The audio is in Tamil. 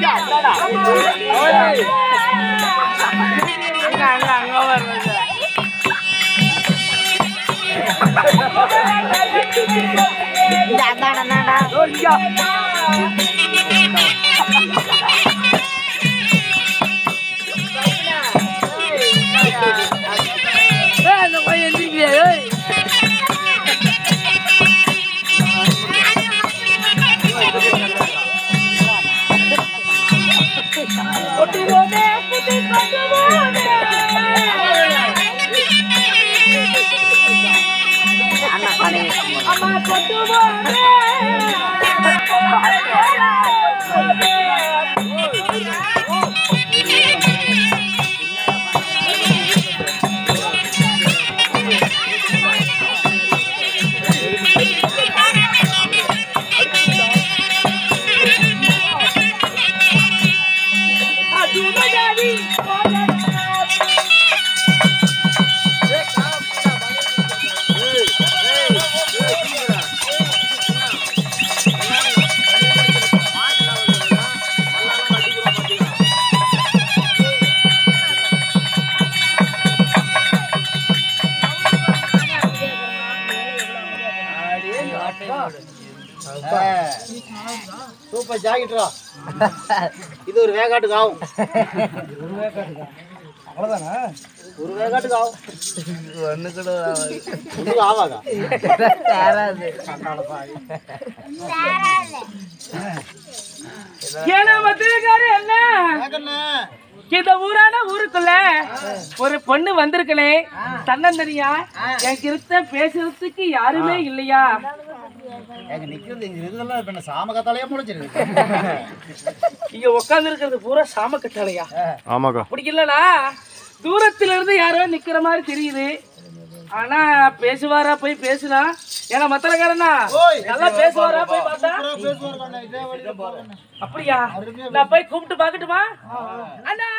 அங்க அங்க அங்க வர்றது இந்த அந்தாண்ட அந்தாண்டா ஏய், அந்த பையன் எந்திரிக்கலையா, ஏய். கொட்டுவோமே, குட்டி கொட்டுவோமே. அண்ணா கடை அம்மா கொட்டுவோமே. அதுமதாரி சூப்பர் ஜாக்கெட்ரா இது ஒரு வேகாட்டுக்கு ஆகும் அவ்வளோதானா ஒரு வேகாட்டுக்கு ஆகும் ஒண்ணு கூட ஒன்றுக்கு ஆவாதா சேராது ஏன்னா மத்தியக்காரு என்ன வேகண்ணே இந்த ஊரான ஊருக்குள்ள ஒரு பொண்ணு வந்திருக்கனே தன்னந்தனியா என் கிருத்த பேசுறதுக்கு யாருமே இல்லையா எங்க நிக்கிறது இங்க இதெல்லாம் இப்ப என்ன சாம கத்தாலையா முளைச்சிருக்கு இங்க உட்கார்ந்து இருக்கிறது பூரா சாம கட்டாளையா ஆமாக்கா அப்படி இல்லனா தூரத்துல இருந்து யாரோ நிக்கிற மாதிரி தெரியுது ஆனா பேசுவாரா போய் பேசுனா ஏன்னா மத்தலக்காரனா ஓய். நல்லா பேசுவாரா போய் பார்த்தா பேசுவார் இதே வழியில போறேன் அப்படியா நான் போய் கூப்பிட்டு பாக்கட்டுமா அண்ணா